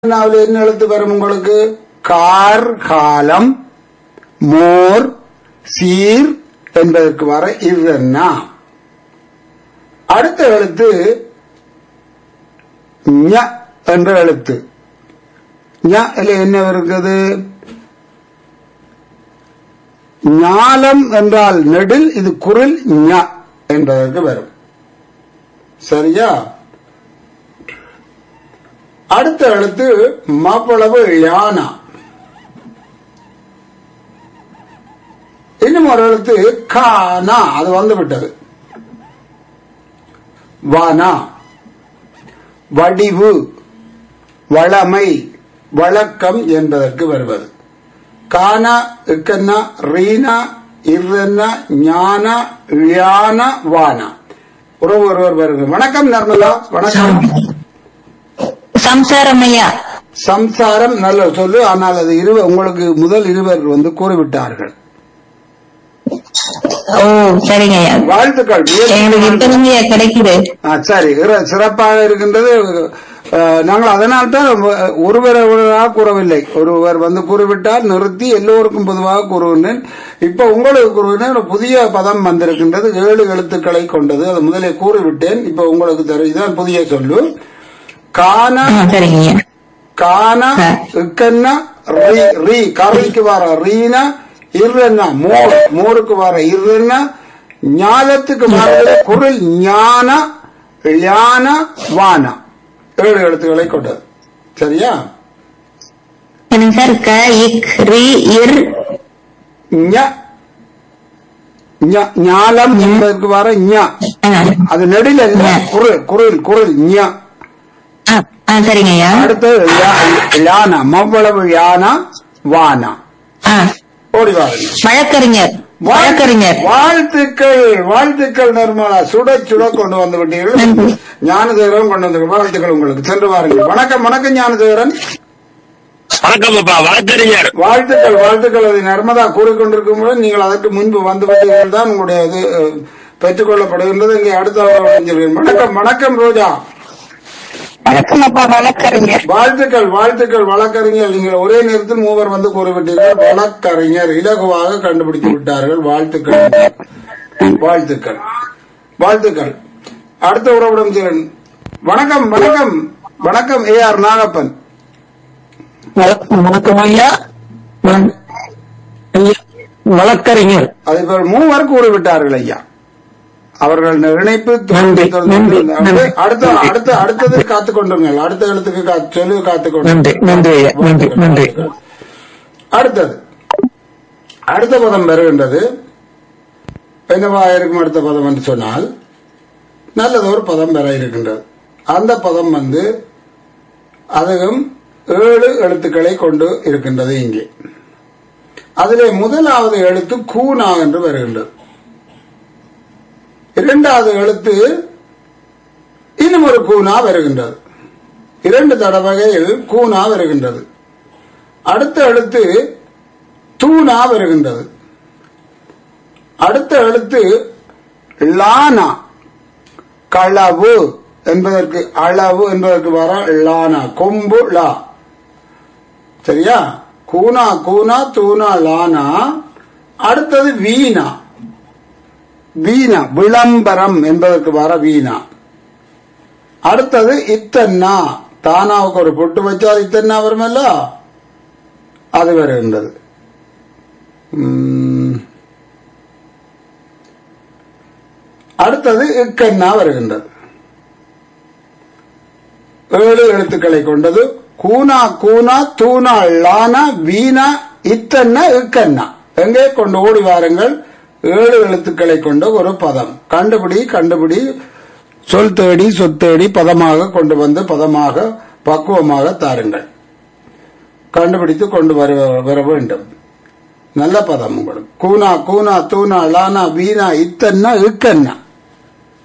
நாவல் என்ன எழுத்து வரும் உங்களுக்கு கார் காலம் மோர் சீர் என்பதற்கு வர இவ்வென்னா அடுத்த எழுத்து ஞ என்ற எழுத்து ஞ இல்ல என்ன இருக்குது ஞாலம் என்றால் நெடில் இது குரில் ஞ என்பதற்கு வரும் சரியா அடுத்த எழுத்து மாப்பளவு யானா இன்னும் ஒரு எழுத்து கானா அது வந்து விட்டது வானா வடிவு வளமை வழக்கம் என்பதற்கு வருவது கானா இக்கன்னா ரீனா இர்ரன்னா ஞானா ஞான வானா உறவு ஒருவர் வருகிறது வணக்கம் நர்மலா வணக்கம் சம்சாரம் ஐயா சம்சாரம் நல்ல சொல்லு ஆனால் அது இருவ உங்களுக்கு முதல் இருவர் வந்து கூறிவிட்டார்கள் ஓ சரிங்க ஐயா வாழ்த்துக்கள் எங்களுக்கு இப்பதான் ஐயா கிடைக்குது ஆ, சரி இரு- சிறப்பாக இருக்கின்றது அஹ், நாங்கள் அதனால்தான் ஒருவரை ஒருவராக கூறவில்லை ஒருவர் வந்து கூறிவிட்டால் நிறுத்தி எல்லோருக்கும் பொதுவாக கூறுகின்றேன் இப்ப உங்களுக்கு கூறுகின்றேன் ஒரு புதிய பதம் வந்திருக்கின்றது ஏழு எழுத்துக்களை கொண்டது அது முதலே கூறிவிட்டேன் இப்ப உங்களுக்கு தரும் இதுதான் புதிய சொல்லு கான ஆ, சரிங்க ஐயா கான ஆ. இக்கன்னா ரீ ரீ கறிக்கு வர ரீனா இர்ரன்னா மோர் மோருக்கு வர இர்ரன்னா ஞானத்துக்கு வர குரல் ஞான ஞான வான ஏழு எழுத்துக்களை கொண்டது சரியா என்னங்க சார் க இக் ரி இர் ஞ ஞ- ஞாலம் என்பதற்கு வர ஞ ஆ, அது நெடில் அல்ல குரல் குரல் குரல் ஞ ஆ, ஆ, சரிங்க ஐயா அடுத்தது யா- யானா மவ்வளவு யானா வானா ஆ, ஓடி வாருங்க வழக்கறிஞர் வழக்கறிஞர் வாழ்த்துக்கள் வாழ்த்துக்கள் நிர்மலா சுட சுட கொண்டு வந்து விட்டீர்கள் நன்றி. ஞானதேவரன் கொண்டு வந்து வாழ்த்துக்கள் உங்களுக்கு சென்று வாருங்கள் வணக்கம் வணக்கம் ஞானதேவரன் வணக்கம் அப்பா வழக்கறிஞர் வாழ்த்துக்கள் வாழ்த்துக்கள் அதை நர்மதா கூறிக்கொண்டிருக்கும் போது நீங்கள் அதற்கு முன்பு வந்து விட்டீர்கள் தான் உங்களுடைய இது அஹ், பெற்றுக்கொள்ளப்படுகின்றது இங்கே அடுத்த வாரம் சொல்கிறேன். வணக்கம் வணக்கம் ரோஜா வணக்கம் அப்பா வழக்கறிஞர் வாழ்த்துக்கள் வாழ்த்துக்கள் வழக்கறிஞர் நீங்கள் ஒரே நேரத்தில் மூவர் வந்து கூறிவிட்டீர்கள் வழக்கறிஞர் இலகுவாக கண்டுபிடித்து விட்டார்கள் வாழ்த்துக்கள் வாழ்த்துக்கள் வாழ்த்துக்கள் அடுத்த உறவிடம் சேரன் வணக்கம் வணக்கம் வணக்கம் ஏ ஆர் நாகப்பன் வணக்கம் வணக்கம் ஐயா நான் ஐயா, வழக்கறிஞர் அதை போல் மூவர் கூறிவிட்டார்கள் ஐயா அவர்கள் இணைப்பு நன்றி, நன்றி, நன்றி. அடுத்த அடுத்த அடுத்தது காத்துக் கொண்டுங்கள் அடுத்த எழுத்துக்கு காத்து- சொல்லு காத்துக் கொண்டு நன்றி நன்றி ஐயா நன்றி நன்றி அடுத்தது அடுத்த பதம் வருகின்றது என்னவா இருக்கும் அடுத்த பதம் என்று சொன்னால் நல்லதொரு பதம் வர இருக்கின்றது அந்த பதம் வந்து அதுவும் ஏழு எழுத்துக்களை கொண்டு இருக்கின்றது இங்கே அதிலே முதலாவது எழுத்து கூனா என்று வருகின்றது இரண்டாவது எழுத்து இன்னும் ஒரு கூனா வருகின்றது இரண்டு தடவையில் கூனா வருகின்றது அடுத்த எழுத்து தூணா வருகின்றது அடுத்த எழுத்து லானா களவு என்பதற்கு அளவு என்பதற்கு வர லானா கொம்பு லா சரியா கூனா கூனா தூணா லானா அடுத்தது வீணா வீணா விளம்பரம் என்பதற்கு வர வீணா அடுத்தது இத்தன்னா தானாவுக்கு ஒரு பொட்டு வச்சால் இத்தன்னா வருமல்ல அது வருகின்றது உம், அடுத்தது இக்கண்ணா வருகின்றது ஏழு எழுத்துக்களை கொண்டது கூனா கூனா தூணா லானா வீணா இத்தன்னா இக்கண்ணா எங்கே கொண்டு ஓடி வாருங்கள் ஏழு எழுத்துக்களை கொண்ட ஒரு பதம் கண்டுபிடி கண்டுபிடி சொல் தேடி சொத்தேடி பதமாக கொண்டு வந்து பதமாக பக்குவமாக தாருங்கள் கண்டுபிடித்து கொண்டு வர வர வேண்டும் நல்ல பதம் உங்களுக்கு கூனா கூனா தூணா லானா வீணா இத்தன்னா இக்கன்னா